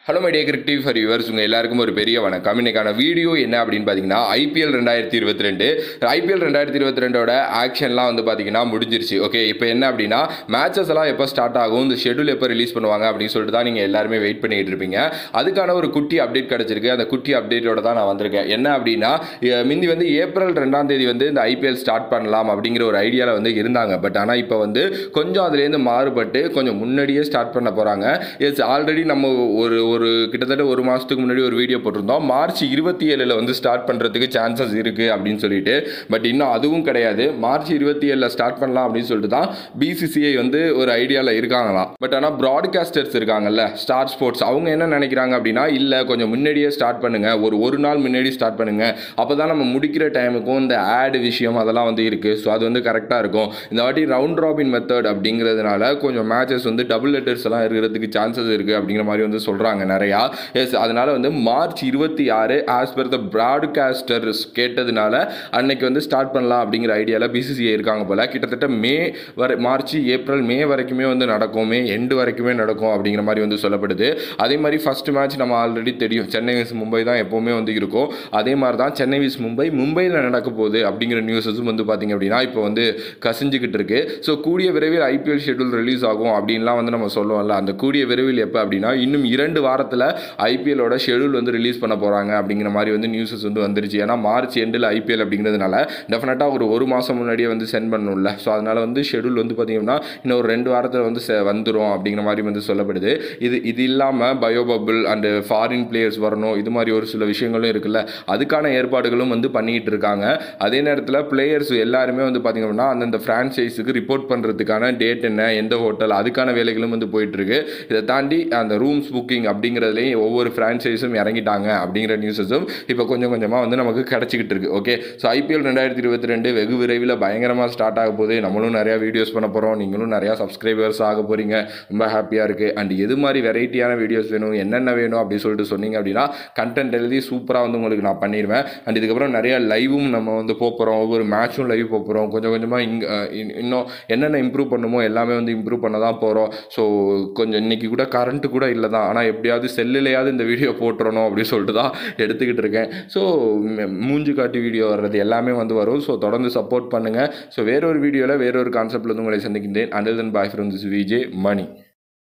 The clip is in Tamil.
hello my dear creative for yours உங்கள் எல்லாருக்கும் ஒரு பெரிய வணக்கம் இன்னைக்கான வீடியோ என்ன அப்படின்னு பார்த்தீங்கன்னா ஐபிஎல் ரெண்டாயிரத்தி இருபத்தி ரெண்டு ஐபிஎல் ரெண்டாயிரத்தி இருபத்தி ரெண்டோட ஆக்ஷன்லாம் வந்து பார்த்தீங்கன்னா முடிஞ்சிருச்சு ஓகே இப்போ என்ன அப்படின்னா மேட்சஸ் எல்லாம் எப்போ ஸ்டார்ட் ஆகும் இந்த ஷெடியூல் எப்போ ரிலீஸ் பண்ணுவாங்க அப்படின்னு சொல்லிட்டு தான் நீங்கள் எல்லாருமே வெயிட் பண்ணிட்டு இருப்பீங்க அதுக்கான ஒரு குட்டி அப்டேட் கிடச்சிருக்கு அந்த குட்டி அப்டேட்டோட தான் நான் வந்திருக்கேன் என்ன அப்படின்னா அஹ் முந்தி வந்து ஏப்ரல் ரெண்டாம் தேதி வந்து இந்த ஐபிஎல் ஸ்டார்ட் பண்ணலாம் அப்படிங்கிற ஒரு ஐடியாவில் வந்து இருந்தாங்க பட் ஆனால் இப்போ வந்து கொஞ்சம் அதுலேருந்து மாறுபட்டு கொஞ்சம் முன்னாடியே ஸ்டார்ட் பண்ண போகிறாங்க எஸ் ஆல்ரெடி நம்ம ஒரு ஒரு கிட்டத்தட்ட ஒரு மாதத்துக்கு முன்னாடி ஒரு வீடியோ போட்டிருந்தோம் மார்ச் இருபத்தி ஏழில் வந்து ஸ்டார்ட் பண்ணுறதுக்கு சான்சஸ் இருக்குது அப்படின்னு சொல்லிட்டு பட் இன்னும் அதுவும் கிடையாது மார்ச் இருபத்தி ஏழில் ஸ்டார்ட் பண்ணலாம் அப்படின்னு சொல்லிட்டு தான் பிசிசிஐ வந்து ஒரு ஐடியாவில் இருக்காங்களாம் பட் ஆனால் ப்ராட்காஸ்டர்ஸ் இருக்காங்கல்ல ஸ்டார் ஸ்போர்ட்ஸ் அவங்க என்ன நினைக்கிறாங்க அப்படின்னா இல்லை கொஞ்சம் முன்னாடியே ஸ்டார்ட் பண்ணுங்க ஒரு ஒரு நாள் முன்னாடி ஸ்டார்ட் பண்ணுங்க அப்போ தான் நம்ம முடிக்கிற டைமுக்கும் இந்த ஆடு விஷயம் அதெல்லாம் வந்து இருக்குது ஸோ அது வந்து கரெக்டாக இருக்கும் இந்த வாட்டி ரவுண்ட் ராபின் மெத்தட் அப்படிங்கிறதுனால கொஞ்சம் மேட்சஸ் வந்து டபுள் லெட்டர்ஸ் எல்லாம் இருக்கிறதுக்கு சான்சஸ் இருக்குது அப்படிங்கிற மாதிரி வந்து சொல்கிறாங்க நிறையா எஸ் அதனால வந்து மார்ச் இருபத்தி ஆறு ஆஸ் பர் த ப்ராட்காஸ்டர்ஸ் கேட்டதுனால அன்னைக்கு வந்து ஸ்டார்ட் பண்ணலாம் அப்படிங்கிற ஐடியாவில் பிசிசிஐ இருக்காங்க போல் கிட்டத்தட்ட மே வரை மார்ச் ஏப்ரல் மே வரைக்குமே வந்து நடக்கும் மே எண்டு வரைக்குமே நடக்கும் அப்படிங்கிற மாதிரி வந்து சொல்லப்படுது அதே மாதிரி ஃபர்ஸ்ட் மேட்ச் நம்ம ஆல்ரெடி தெரியும் சென்னை விஸ் மும்பை தான் எப்போவுமே வந்து இருக்கும் அதே மாதிரி தான் சென்னை விஸ் மும்பை மும்பையில் நடக்க போகுது அப்படிங்கிற நியூஸஸும் வந்து பார்த்தீங்க அப்படின்னா இப்போ வந்து கசிஞ்சுக்கிட்டு இருக்கு ஸோ கூடிய விரைவில் ஐபிஎல் ஷெட்யூல் ரிலீஸ் ஆகும் அப்படின்லாம் வந்து நம்ம சொல்லுவோம்ல அந்த கூடிய விரைவில் எப்போ அப்படின்னா இன்னும் இரண்டு வாரத்தில் ஐபிஎல்லோட ஷெட்யூல் வந்து ரிலீஸ் பண்ண போகிறாங்க அப்படிங்கிற மாதிரி வந்து நியூஸஸ் வந்து வந்துருச்சு ஏன்னா மார்ச் எண்டில் ஐபிஎல் அப்படிங்கிறதுனால டெஃபினட்டாக ஒரு ஒரு மாதம் முன்னாடியே வந்து சென்ட் பண்ணணும்ல ஸோ அதனால் வந்து ஷெட்யூல் வந்து பார்த்தீங்கன்னா இன்னும் ஒரு ரெண்டு வாரத்தில் வந்து செ- வந்துரும் அப்படிங்கிற மாதிரி வந்து சொல்லப்படுது இது இது இல்லாமல் பயோபபிள் அண்டு ஃபாரின் பிளேயர்ஸ் வரணும் இது மாதிரி ஒரு சில விஷயங்களும் இருக்குல்ல அதுக்கான ஏற்பாடுகளும் வந்து பண்ணிக்கிட்டு இருக்காங்க அதே நேரத்தில் பிளேயர்ஸ் எல்லாருமே வந்து பார்த்தீங்க அப்படின்னா அந்தந்த ஃப்ரான்ச்சைஸுக்கு ரிப்போர்ட் பண்ணுறதுக்கான டேட் என்ன எந்த ஹோட்டல் அதுக்கான வேலைகளும் வந்து போயிட்டு இருக்கு இதை தாண்டி அந்த ரூம்ஸ் புக்கிங் அப்படிங்கிறதுலையும் ஒவ்வொரு ஃப்ரான்ச்சைஸும் இறங்கிட்டாங்க அப்படிங்கிற நியூஸஸும் இப்போ கொஞ்சம் கொஞ்சமாக வந்து நமக்கு கிடச்சிக்கிட்டு இருக்கு ஓகே ஸோ ஐபிஎல் ரெண்டாயிரத்தி இருபத்தி ரெண்டு வெகு விரைவில் பயங்கரமாக ஸ்டார்ட் ஆக போகுது நம்மளும் நிறையா வீடியோஸ் பண்ண போகிறோம் நீங்களும் நிறையா சப்ஸ்கிரைபர்ஸ் ஆக போகிறீங்க ரொம்ப ஹாப்பியாக இருக்குது அண்ட் எது மாதிரி வெரைட்டியான வீடியோஸ் வேணும் என்னென்ன வேணும் அப்படின்னு சொல்லிட்டு சொன்னீங்க அப்படின்னா கண்டென்ட் எழுதி சூப்பராக வந்து உங்களுக்கு நான் பண்ணிடுவேன் அண்ட் இதுக்கப்புறம் நிறைய லைவும் நம்ம வந்து போகிறோம் ஒவ்வொரு மேட்சும் லைவ் போகிறோம் கொஞ்சம் கொஞ்சமாக இங்கே இன்னும் என்னென்ன இம்ப்ரூவ் பண்ணுமோ எல்லாமே வந்து இம்ப்ரூவ் பண்ண தான் போகிறோம் ஸோ கொஞ்சம் இன்னைக்கு கூட கரண்ட்டு கூட இல்லை தான் ஆனால் எப்படியாவது செல்லுலையாவது இந்த வீடியோ போட்டுறணும் அப்படின்னு சொல்லிட்டு தான் எடுத்துக்கிட்டு இருக்கேன் ஸோ மூஞ்சி காட்டி வீடியோ வர்றது எல்லாமே வந்து வரும் ஸோ தொடர்ந்து சப்போர்ட் பண்ணுங்கள் ஸோ வேறொரு வீடியோவில் வேறொரு கான்செப்டில் வந்து உங்களை சந்திக்கின்றேன் அண்டர் தன் boy from this VJ money